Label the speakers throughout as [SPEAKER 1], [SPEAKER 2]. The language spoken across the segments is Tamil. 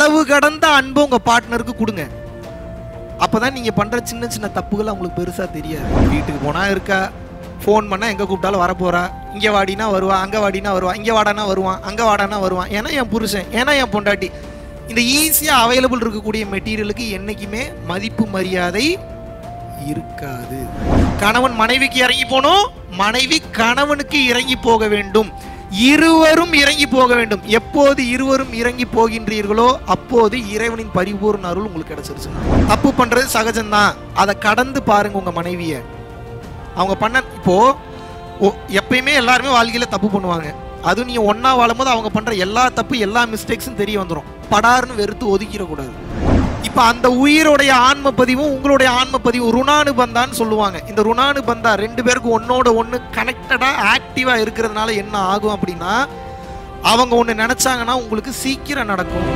[SPEAKER 1] அளவு கடந்த அன்பு உங்க பார்ட்னருக்கு கொடுங்க அப்பதான் நீங்க பண்ற சின்ன சின்ன தப்புகள் அவங்களுக்கு பெருசா தெரியாது வீட்டுக்கு போனா இருக்கா ஃபோன் பண்ணா எங்க கூப்பிட்டாலும் வரப்போறா இங்க வாடினா வருவா அங்க வாடினா வருவா இங்க வாடானா வருவான் அங்க வாடானா வருவான் ஏன்னா என் புருஷன் ஏன்னா என் பொண்டாட்டி இந்த ஈஸியா அவைலபிள் இருக்கக்கூடிய மெட்டீரியலுக்கு என்னைக்குமே மதிப்பு மரியாதை இருக்காது கணவன் மனைவிக்கு இறங்கி போகணும் மனைவி கணவனுக்கு இறங்கி போக வேண்டும் இருவரும் இறங்கி போக வேண்டும் எப்போது இருவரும் இறங்கி போகின்றீர்களோ அப்போது இறைவனின் பரிபூர்ண அருள் உங்களுக்கு கிடைச்சிருச்சு தப்பு பண்றது சகஜம்தான் அதை கடந்து பாருங்க உங்க மனைவிய அவங்க பண்ண இப்போ ஓ- எப்பயுமே எல்லாருமே வாழ்க்கையில தப்பு பண்ணுவாங்க அதுவும் நீங்க ஒண்ணா வாழும்போது அவங்க பண்ற எல்லா தப்பு எல்லா மிஸ்டேக்ஸும் தெரிய வந்துடும் படார்னு வெறுத்து ஒதுக்கிடக்கூடாது இப்ப அந்த உயிரோடைய ஆன்ம பதிவும் உங்களுடைய ஆன்ம பதிவும் ருணானு பந்தான்னு சொல்லுவாங்க இந்த ருணானு பந்தா ரெண்டு பேருக்கும் ஒன்னோட ஒண்ணு கனெக்டடா ஆக்டிவா இருக்கிறதுனால என்ன ஆகும் அப்படின்னா அவங்க ஒண்ணு நினைச்சாங்கன்னா உங்களுக்கு சீக்கிரம் நடக்கும்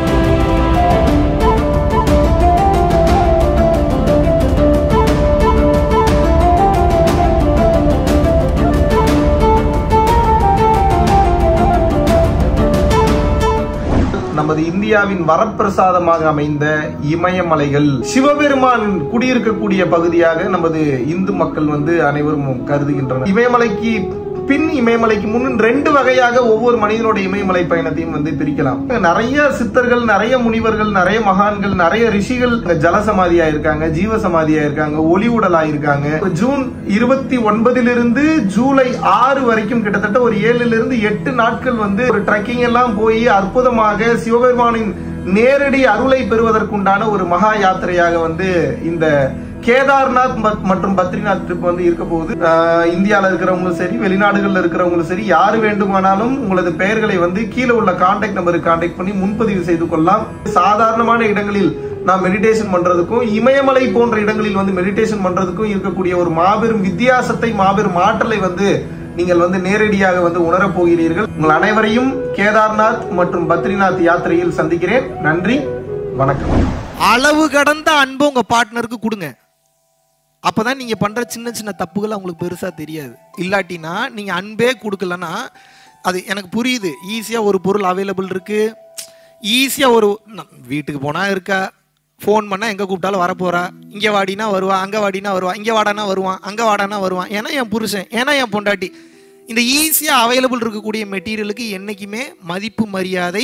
[SPEAKER 2] நமது இந்தியாவின் வரப்பிரசாதமாக அமைந்த இமயமலைகள் சிவபெருமான் குடியிருக்கக்கூடிய பகுதியாக நமது இந்து மக்கள் வந்து அனைவரும் கருதுகின்றனர் இமயமலைக்கு பின் இமயமலைக்கு முன் ரெண்டு வகையாக ஒவ்வொரு மனிதனுடைய இமயமலை பயணத்தையும் வந்து பிரிக்கலாம் நிறைய சித்தர்கள் நிறைய முனிவர்கள் நிறைய மகான்கள் நிறைய ரிஷிகள் ஜலசமாதியா இருக்காங்க ஜீவசமாதியா இருக்காங்க ஒளி உடலா இருக்காங்க ஜூன் இருபத்தி ஒன்பதிலிருந்து ஜூலை ஆறு வரைக்கும் கிட்டத்தட்ட ஒரு ஏழுல இருந்து எட்டு நாட்கள் வந்து ஒரு ட்ரெக்கிங் எல்லாம் போய் அற்புதமாக சிவபெருமானின் நேரடி அருளை பெறுவதற்குண்டான ஒரு மகா யாத்திரையாக வந்து இந்த கேதார்நாத் மத்- மற்றும் பத்ரிநாத் ட்ரிப் வந்து இருக்க போகுது ஆஹ் இந்தியால இருக்கிறவங்களும் சரி வெளிநாடுகள்ல இருக்கிறவங்களும் சரி யாரு வேண்டுமானாலும் உங்களது பெயர்களை வந்து கீழே உள்ள கான்டாக்ட் நம்பருக்கு கான்டாக்ட் பண்ணி முன்பதிவு செய்து கொள்ளலாம் சாதாரணமான இடங்களில் நாம் மெடிடேஷன் பண்றதுக்கும் இமயமலை போன்ற இடங்களில் வந்து மெடிடேஷன் பண்றதுக்கும் இருக்கக்கூடிய ஒரு மாபெரும் வித்தியாசத்தை மாபெரும் ஆற்றலை வந்து நீங்கள் வந்து நேரடியாக வந்து உணரப் போகிறீர்கள் உங்கள் அனைவரையும் கேதார்நாத் மற்றும் பத்ரிநாத் யாத்திரையில் சந்திக்கிறேன் நன்றி வணக்கம்
[SPEAKER 1] அளவு கடந்த அன்பு உங்க பார்ட்னருக்கு கொடுங்க அப்பதான் நீங்க பண்ற சின்ன சின்ன தப்புகள் அவங்களுக்கு பெருசா தெரியாது இல்லாட்டினா நீங்க அன்பே கொடுக்கலன்னா அது எனக்கு புரியுது ஈஸியா ஒரு பொருள் அவைலபிள் இருக்கு ஈஸியா ஒரு ந- வீட்டுக்கு போனா இருக்கா ஃபோன் பண்ணா எங்க கூப்பிட்டாலும் வரப்போறா இங்க வாடினா வருவா அங்க வாடினா வருவா இங்க வாடானா வருவான் அங்க வாடானா வருவான் ஏன்னா என் புருஷன் ஏன்னா என் பொண்டாட்டி இந்த ஈஸியா அவைலபிள் இருக்கக்கூடிய மெட்டீரியலுக்கு என்னைக்குமே மதிப்பு மரியாதை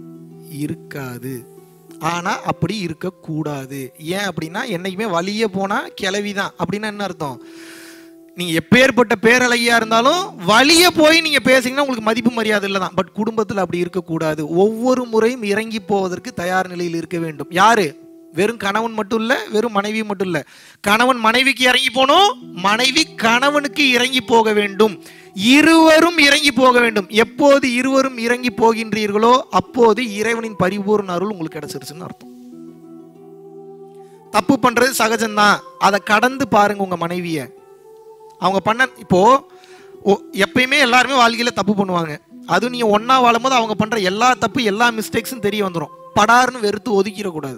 [SPEAKER 1] இருக்காது ஆனா அப்படி இருக்கக்கூடாது ஏன் அப்படின்னா என்னைக்குமே வழியே போனா கிளவி தான் அப்படின்னா என்ன அர்த்தம் நீங்க எப்பேற்பட்ட பேரழகியா இருந்தாலும் வழிய போய் நீங்க பேசுனீங்கன்னா உங்களுக்கு மதிப்பு மரியாதை இல்லை தான் பட் குடும்பத்தில் அப்படி இருக்கக்கூடாது ஒவ்வொரு முறையும் இறங்கி போவதற்கு தயார் நிலையில் இருக்க வேண்டும் யாரு வெறும் கணவன் மட்டும் இல்ல வெறும் மனைவி மட்டும் இல்ல கணவன் மனைவிக்கு இறங்கி போகணும் மனைவி கணவனுக்கு இறங்கி போக வேண்டும் இருவரும் இறங்கி போக வேண்டும் எப்போது இருவரும் இறங்கி போகின்றீர்களோ அப்போது இறைவனின் பரிபூர்ண அருள் உங்களுக்கு கிடைச்சிருச்சுன்னு அர்த்தம் தப்பு பண்றது சகஜம்தான் அதை கடந்து பாருங்க உங்க மனைவிய அவங்க பண்ண இப்போ ஓ- எப்பயுமே எல்லாருமே வாழ்க்கையில தப்பு பண்ணுவாங்க அதுவும் நீங்க ஒண்ணா வாழும்போது அவங்க பண்ற எல்லா தப்பு எல்லா மிஸ்டேக்ஸும் தெரிய வந்துடும் படார்னு வெறுத்து ஒதுக்கிடக்கூடாது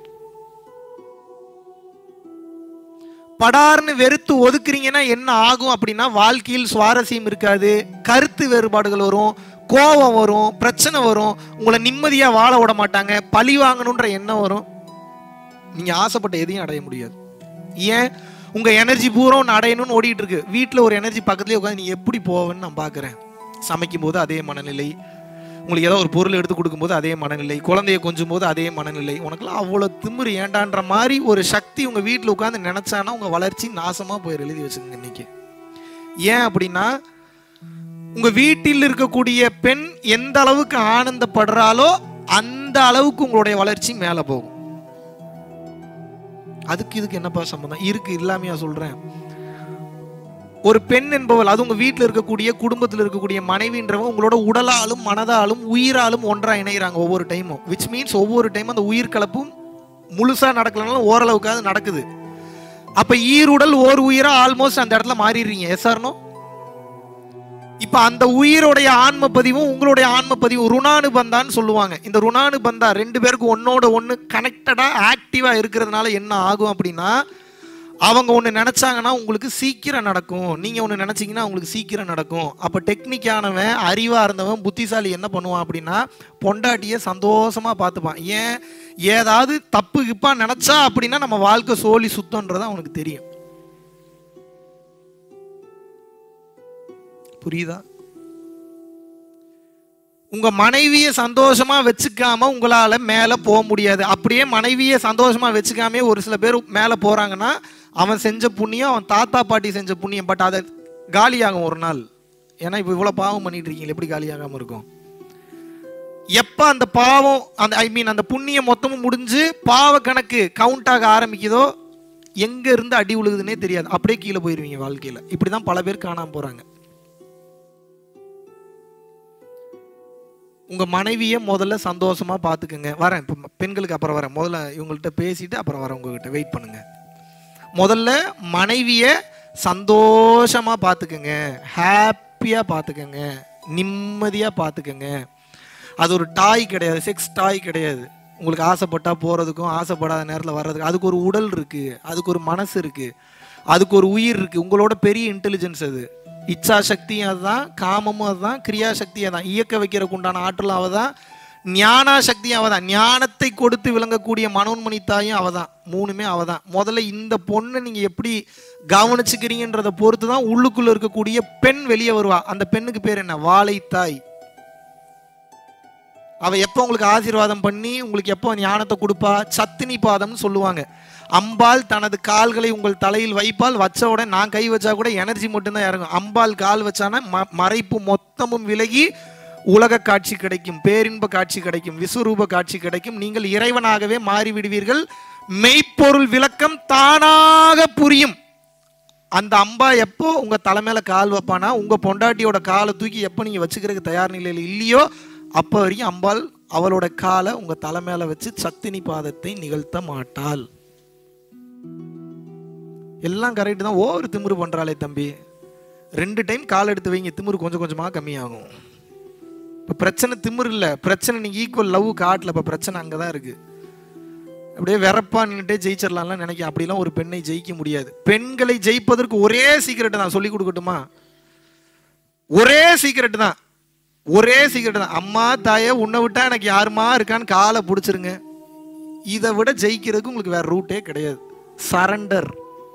[SPEAKER 1] படார்னு வெறுத்து ஒதுக்குறீங்கன்னா என்ன ஆகும் அப்படின்னா வாழ்க்கையில் சுவாரஸ்யம் இருக்காது கருத்து வேறுபாடுகள் வரும் கோபம் வரும் பிரச்சனை வரும் உங்களை நிம்மதியா வாழ விட மாட்டாங்க பழி வாங்கணுன்ற எண்ணம் வரும் நீங்க ஆசைப்பட்ட எதையும் அடைய முடியாது ஏன் உங்க எனர்ஜி பூரா ஒன்று அடையணும்னு ஓடிட்டு இருக்கு வீட்டில் ஒரு எனர்ஜி பக்கத்துலேயே உட்காந்து நீ எப்படி போவேன்னு நான் பார்க்குறேன் சமைக்கும் போது அதே மனநிலை உங்களுக்கு ஏதோ ஒரு பொருள் எடுத்து கொடுக்கும்போது அதே மனநிலை குழந்தைய கொஞ்சும் போது அதே மனநிலை உனக்குலாம் அவ்வளோ திமிரு ஏண்டான்ற மாதிரி ஒரு சக்தி உங்க வீட்டில் உட்காந்து நினைச்சானா உங்க வளர்ச்சி நாசமா போய் எழுதி வச்சுக்கோங்க இன்னைக்கு ஏன் அப்படின்னா உங்க வீட்டில் இருக்கக்கூடிய பெண் எந்த அளவுக்கு ஆனந்தப்படுறாளோ அந்த அளவுக்கு உங்களுடைய வளர்ச்சி மேலே போகும் அதுக்கு இதுக்கு என்னப்பா சம்பந்தம் இருக்கு இல்லாமையா சொல்றேன் ஒரு பெண் என்பவள் அது உங்க வீட்டில் இருக்கக்கூடிய குடும்பத்தில் இருக்கக்கூடிய மனைவின்றவங்க உங்களோட உடலாலும் மனதாலும் உயிராலும் ஒன்றா இணைகிறாங்க ஒவ்வொரு டைமும் விச் மீன்ஸ் ஒவ்வொரு டைமும் அந்த உயிர் கலப்பும் முழுசா நடக்கலனாலும் ஓரளவுக்காவது நடக்குது அப்ப ஈருடல் ஓர் உயிரா ஆல்மோஸ்ட் அந்த இடத்துல மாறிடுறீங்க எஸ் ஆர்னோ இப்ப அந்த உயிரோடைய ஆன்ம பதிவும் உங்களுடைய ஆன்ம பதிவும் ருணானு பந்தான்னு சொல்லுவாங்க இந்த ருணானு பந்தா ரெண்டு பேருக்கும் ஒன்னோட ஒண்ணு கனெக்டடா ஆக்டிவா இருக்கிறதுனால என்ன ஆகும் அப்படின்னா அவங்க ஒன்று நினச்சாங்கன்னா உங்களுக்கு சீக்கிரம் நடக்கும் நீங்கள் ஒன்று நினச்சிங்கன்னா உங்களுக்கு சீக்கிரம் நடக்கும் அப்போ டெக்னிக்கானவன் அறிவாக இருந்தவன் புத்திசாலி என்ன பண்ணுவான் அப்படின்னா பொண்டாட்டியை சந்தோஷமாக பார்த்துப்பான் ஏன் ஏதாவது தப்பு கிப்பா நினச்சா அப்படின்னா நம்ம வாழ்க்கை சோழி சுத்தன்றது அவனுக்கு தெரியும் புரியுதா உங்க மனைவியை சந்தோஷமா வச்சுக்காம உங்களால மேல போக முடியாது அப்படியே மனைவியை சந்தோஷமா வச்சுக்காம ஒரு சில பேர் மேல போறாங்கன்னா அவன் செஞ்ச புண்ணியம் அவன் தாத்தா பாட்டி செஞ்ச புண்ணியம் பட் அதை காலியாகும் ஒரு நாள் ஏன்னா இப்போ இவ்வளோ பாவம் பண்ணிட்டு இருக்கீங்க எப்படி காலியாகாம இருக்கும் எப்போ அந்த பாவம் அந்த ஐ மீன் அந்த புண்ணியம் மொத்தமும் முடிஞ்சு பாவ கணக்கு கவுண்ட் ஆக ஆரம்பிக்குதோ எங்க இருந்து அடி உழுகுதுன்னே தெரியாது அப்படியே கீழே போயிருவீங்க வாழ்க்கையில இப்படிதான் பல பேர் காணாம போறாங்க உங்க மனைவியை முதல்ல சந்தோஷமா பார்த்துக்குங்க வரேன் இப்போ பெண்களுக்கு அப்புறம் வரேன் முதல்ல இவங்கள்ட்ட பேசிட்டு அப்புறம் வரேன் உங்ககிட்ட வெயிட் பண்ணுங்க முதல்ல மனைவியை சந்தோஷமா பார்த்துக்குங்க ஹாப்பியா பார்த்துக்குங்க நிம்மதியா பார்த்துக்குங்க அது ஒரு டாய் கிடையாது செக்ஸ் டாய் கிடையாது உங்களுக்கு ஆசைப்பட்டா போறதுக்கும் ஆசைப்படாத நேரத்தில் வர்றதுக்கு அதுக்கு ஒரு உடல் இருக்கு அதுக்கு ஒரு மனசு இருக்கு அதுக்கு ஒரு உயிர் இருக்கு உங்களோட பெரிய இன்டெலிஜென்ஸ் அது இச்சா சக்தியும் அதுதான் காமமும் அதுதான் கிரியா சக்தியும் அதான் இயக்க வைக்கிறதுக்கு உண்டான ஆற்றலும் அவதான் ஞானா சக்தியும் அவதான் ஞானத்தை கொடுத்து விளங்கக்கூடிய மனோன்மணி தாயும் அவதான் மூணுமே அவதான் முதல்ல இந்த பொண்ணை நீங்க எப்படி கவனிச்சுக்கிறீங்கன்றத பொறுத்து தான் உள்ளுக்குள்ள இருக்கக்கூடிய பெண் வெளியே வருவா அந்த பெண்ணுக்கு பேர் என்ன வாழைத்தாய் அவ எப்போ உங்களுக்கு ஆசீர்வாதம் பண்ணி உங்களுக்கு எப்போ ஞானத்தை கொடுப்பா சத்தினி பாதம்னு சொல்லுவாங்க அம்பாள் தனது கால்களை உங்கள் தலையில் வைப்பால் வச்ச உடனே நான் கை வச்சா கூட எனர்ஜி மட்டும்தான் இறங்கும் அம்பாள் கால் வச்சானா ம- மறைப்பு மொத்தமும் விலகி உலக காட்சி கிடைக்கும் பேரின்ப காட்சி கிடைக்கும் விஸ்வரூப காட்சி கிடைக்கும் நீங்கள் இறைவனாகவே மாறிவிடுவீர்கள் மெய்ப்பொருள் விளக்கம் தானாக புரியும் அந்த அம்பா எப்போ உங்க தலை மேல கால் வைப்பானா உங்க பொண்டாட்டியோட காலை தூக்கி எப்போ நீங்க வச்சுக்கிறதுக்கு தயார் நிலையில் இல்லையோ அப்போ வரைக்கும் அம்பாள் அவளோட காலை உங்க தலை மேல வச்சு சத்தினி பாதத்தை நிகழ்த்த மாட்டாள் எல்லாம் கரெக்ட் தான் ஓவர் திமிரு பண்றாளே தம்பி ரெண்டு டைம் கால் எடுத்து வைங்க திமிரு கொஞ்சம் கொஞ்சமா கம்மியாகும் இப்போ பிரச்சனை திமிரு இல்லை பிரச்சனை நீங்க ஈக்குவல் லவ் காட்டல இப்போ பிரச்சனை அங்கே தான் இருக்கு அப்படியே வெறப்பா நின்னுட்டே ஜெயிச்சிடலாம்லாம் நினைக்க அப்படிலாம் ஒரு பெண்ணை ஜெயிக்க முடியாது பெண்களை ஜெயிப்பதற்கு ஒரே சீக்கிரட் தான் சொல்லி கொடுக்கட்டுமா ஒரே சீக்கிரட் தான் ஒரே சீக்கிரட் தான் அம்மா தாயே உன்னை விட்டா எனக்கு யாருமா இருக்கான்னு காலை பிடிச்சிருங்க இதை விட ஜெயிக்கிறதுக்கு உங்களுக்கு வேற ரூட்டே கிடையாது சரண்டர்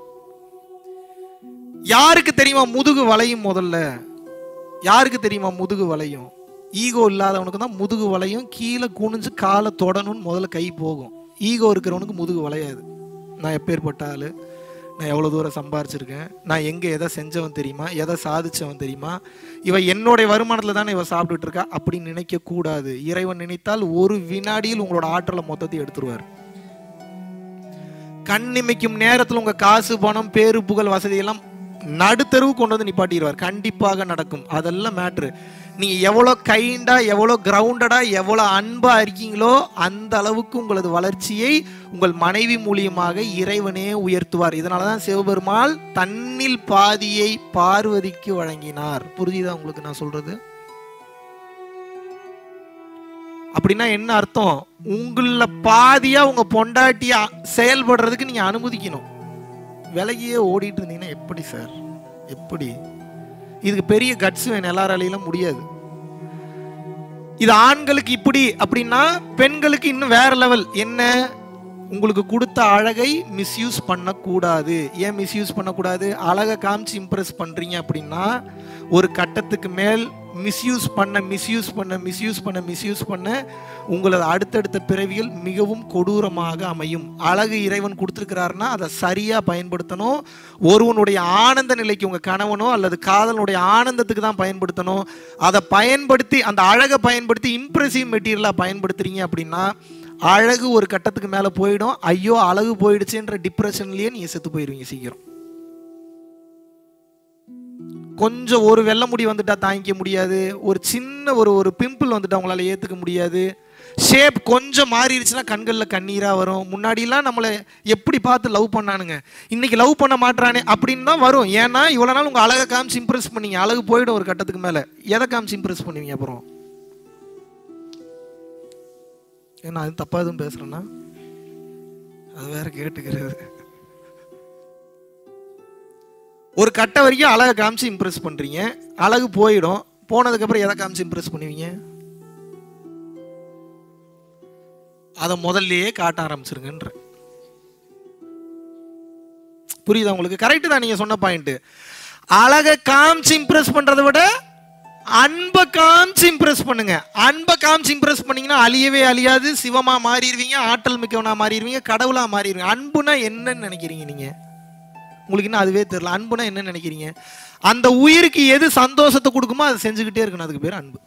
[SPEAKER 1] யாருக்கு தெரியுமா முதுகு வளையும் முதல்ல யாருக்கு தெரியுமா முதுகு வளையும் ஈகோ இல்லாதவனுக்கு தான் முதுகு வளையும் கீழே குனிஞ்சு காலை தொடணும்னு முதல்ல கை போகும் ஈகோ இருக்கிறவனுக்கு முதுகு வளையாது நான் எப்பேற்பட்ட ஆளு நான் எவ்வளோ தூரம் சம்பாரிச்சிருக்கேன் நான் எங்கே எதை செஞ்சவன் தெரியுமா எதை சாதிச்சவன் தெரியுமா இவ என்னுடைய வருமானத்தில் தானே இவ சாப்பிட்டுட்டு இருக்கா அப்படின்னு நினைக்க கூடாது இறைவன் நினைத்தால் ஒரு வினாடியில் உங்களோட ஆற்றலை மொத்தத்தை எடுத்துருவார் கண் இமைக்கும் நேரத்தில் உங்க காசு பணம் பேரு புகழ் வசதி எல்லாம் நடுத்தருவு கொண்டு வந்து நிப்பாட்டிடுவார் கண்டிப்பாக நடக்கும் அதெல்லாம் மேட்ரு நீங்க எவ்வளோ கைண்டா எவ்வளோ கிரவுண்டடா எவ்வளோ அன்பா இருக்கீங்களோ அந்த அளவுக்கு உங்களது வளர்ச்சியை உங்கள் மனைவி மூலியமாக இறைவனே உயர்த்துவார் இதனால தான் சிவபெருமாள் தன்னில் பாதியை பார்வதிக்கு வழங்கினார் புரியுதா உங்களுக்கு நான் சொல்றது அப்படின்னா என்ன அர்த்தம் உங்கள பாதியா உங்க பொண்டாட்டியா செயல்படுறதுக்கு நீங்க அனுமதிக்கணும் விலகியே ஓடிட்டு இருந்தீங்கன்னா எப்படி சார் எப்படி இதுக்கு பெரிய கட்ஸ் வேணும் எல்லாராலையும் முடியாது இது ஆண்களுக்கு இப்படி அப்படின்னா பெண்களுக்கு இன்னும் வேற லெவல் என்ன உங்களுக்கு கொடுத்த அழகை மிஸ்யூஸ் பண்ணக்கூடாது ஏன் மிஸ்யூஸ் பண்ணக்கூடாது அழகை காமிச்சு இம்ப்ரெஸ் பண்றீங்க அப்படின்னா ஒரு கட்டத்துக்கு மேல் மிஸ்யூஸ் பண்ண மிஸ்யூஸ் பண்ண மிஸ்யூஸ் பண்ண மிஸ்யூஸ் பண்ண உங்களது அடுத்தடுத்த பிறவிகள் மிகவும் கொடூரமாக அமையும் அழகு இறைவன் கொடுத்துருக்கிறாருன்னா அதை சரியாக பயன்படுத்தணும் ஒருவனுடைய ஆனந்த நிலைக்கு உங்கள் கணவனோ அல்லது காதலனுடைய ஆனந்தத்துக்கு தான் பயன்படுத்தணும் அதை பயன்படுத்தி அந்த அழகை பயன்படுத்தி இம்ப்ரெசிவ் மெட்டீரியலாக பயன்படுத்துறீங்க அப்படின்னா அழகு ஒரு கட்டத்துக்கு மேலே போயிடும் ஐயோ அழகு போயிடுச்சுன்ற டிப்ரெஷன்லேயே நீங்கள் செத்து போயிடுவீங்க சீக்கிரம் கொஞ்சம் ஒரு வெள்ளை முடி வந்துட்டா தாங்கிக்க முடியாது ஒரு சின்ன ஒரு ஒரு பிம்பிள் வந்துட்டா உங்களால ஏத்துக்க முடியாது ஷேப் கொஞ்சம் மாறிடுச்சுன்னா கண்களில் கண்ணீராக வரும் முன்னாடிலாம் நம்மளை எப்படி பார்த்து லவ் பண்ணானுங்க இன்னைக்கு லவ் பண்ண மாட்றானே அப்படின்னு தான் வரும் ஏன்னா இவ்வளோ நாள் உங்கள் அழகை காமிச்சு இம்ப்ரெஸ் பண்ணீங்க அழகு போயிடும் ஒரு கட்டத்துக்கு மேலே எதை காமிச்சு இம்ப்ரெஸ் பண்ணுவீங்க அப்புறம் ஏன்னா அது தப்பாக எதுவும் பேசுகிறேன்னா அது வேற கேட்டுக்கிறது ஒரு கட்டை வரைக்கும் அழகை காமிச்சு இம்ப்ரெஸ் பண்றீங்க அழகு போயிடும் போனதுக்கப்புறம் எதை காமிச்சு இம்ப்ரெஸ் பண்ணுவீங்க அதை முதல்லயே காட்ட ஆரம்பிச்சிருங்கன்ற புரியுதா உங்களுக்கு கரெக்டு தான் நீங்க சொன்ன பாயிண்ட் அழகை காமிச்சு இம்ப்ரெஸ் பண்றதை விட அன்பை காமிச்சு இம்ப்ரெஸ் பண்ணுங்க அன்பை காமிச்சு இம்ப்ரெஸ் பண்ணீங்கன்னா அழியவே அழியாது சிவமா மாறிடுவீங்க ஆற்றல் மிக்கவனா மாறிடுவீங்க கடவுளா மாறிடுவீங்க அன்புனா என்னன்னு நினைக்கிறீங்க நீங்க உங்களுக்கு இன்னும் அதுவே தெரியல அன்புனா என்ன நினைக்கிறீங்க அந்த உயிருக்கு எது சந்தோஷத்தை கொடுக்குமோ அதை செஞ்சுக்கிட்டே இருக்கணும் அதுக்கு பேர் அன்பு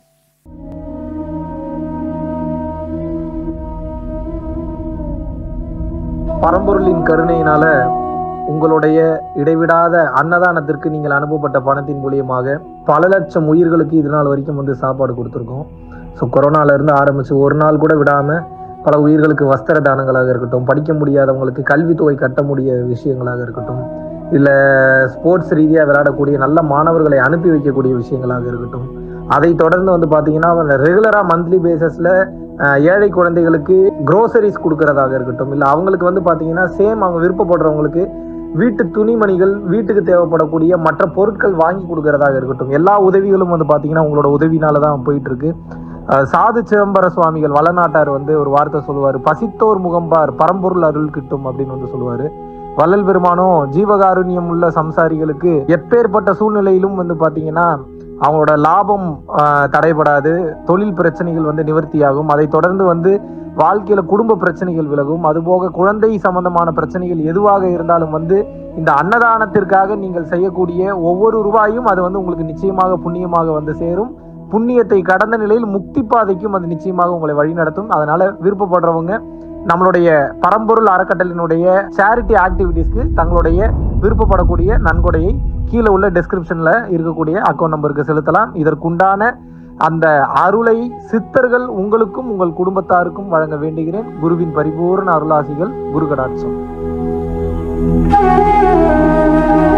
[SPEAKER 3] பரம்பொருளின் கருணையினால உங்களுடைய இடைவிடாத அன்னதானத்திற்கு நீங்கள் அனுப்பப்பட்ட பணத்தின் மூலியமாக பல லட்சம் உயிர்களுக்கு இது நாள் வரைக்கும் வந்து சாப்பாடு கொடுத்துருக்கோம் ஸோ கொரோனால இருந்து ஆரம்பிச்சு ஒரு நாள் கூட விடாம பல உயிர்களுக்கு வஸ்திர தானங்களாக இருக்கட்டும் படிக்க முடியாதவங்களுக்கு கல்வித்தொகை கட்ட முடிய விஷயங்களாக இருக்கட்டும் இல்லை ஸ்போர்ட்ஸ் ரீதியாக விளையாடக்கூடிய நல்ல மாணவர்களை அனுப்பி வைக்கக்கூடிய விஷயங்களாக இருக்கட்டும் அதை தொடர்ந்து வந்து பார்த்தீங்கன்னா ரெகுலராக மந்த்லி பேசிஸில் ஏழை குழந்தைகளுக்கு க்ரோசரிஸ் கொடுக்கறதாக இருக்கட்டும் இல்லை அவங்களுக்கு வந்து பார்த்தீங்கன்னா சேம் அவங்க விருப்பப்படுறவங்களுக்கு வீட்டு துணிமணிகள் வீட்டுக்கு தேவைப்படக்கூடிய மற்ற பொருட்கள் வாங்கி கொடுக்கறதாக இருக்கட்டும் எல்லா உதவிகளும் வந்து பார்த்தீங்கன்னா உங்களோட உதவினால தான் போயிட்டு இருக்கு அஹ் சாது சிதம்பர சுவாமிகள் வளநாட்டார் வந்து ஒரு வார்த்தை சொல்லுவார் பசித்தோர் முகம்பார் பரம்பொருள் அருள் கிட்டும் அப்படின்னு வந்து சொல்லுவார் வள்ளல் பெருமானும் ஜீவகாருண்யம் உள்ள சம்சாரிகளுக்கு எப்பேற்பட்ட சூழ்நிலையிலும் வந்து பார்த்தீங்கன்னா அவங்களோட லாபம் ஆஹ், தடைபடாது தொழில் பிரச்சனைகள் வந்து நிவர்த்தியாகும் அதை தொடர்ந்து வந்து வாழ்க்கையில குடும்ப பிரச்சனைகள் விலகும் அதுபோக குழந்தை சம்பந்தமான பிரச்சனைகள் எதுவாக இருந்தாலும் வந்து இந்த அன்னதானத்திற்காக நீங்கள் செய்யக்கூடிய ஒவ்வொரு ரூபாயும் அது வந்து உங்களுக்கு நிச்சயமாக புண்ணியமாக வந்து சேரும் புண்ணியத்தை கடந்த நிலையில் முக்தி பாதைக்கும் அது நிச்சயமாக உங்களை வழிநடத்தும் அதனால விருப்பப்படுறவங்க நம்மளுடைய பரம்பொருள் அறக்கட்டளினுடைய சேரிட்டி ஆக்டிவிட்டீஸ்க்கு தங்களுடைய விருப்பப்படக்கூடிய நன்கொடையை கீழே உள்ள டெஸ்கிரிப்ஷன்ல இருக்கக்கூடிய அக்கௌண்ட் நம்பருக்கு செலுத்தலாம் இதற்குண்டான அந்த அருளை சித்தர்கள் உங்களுக்கும் உங்கள் குடும்பத்தாருக்கும் வழங்க வேண்டுகிறேன் குருவின் பரிபூர்ண அருளாசிகள் குரு கடாட்சம்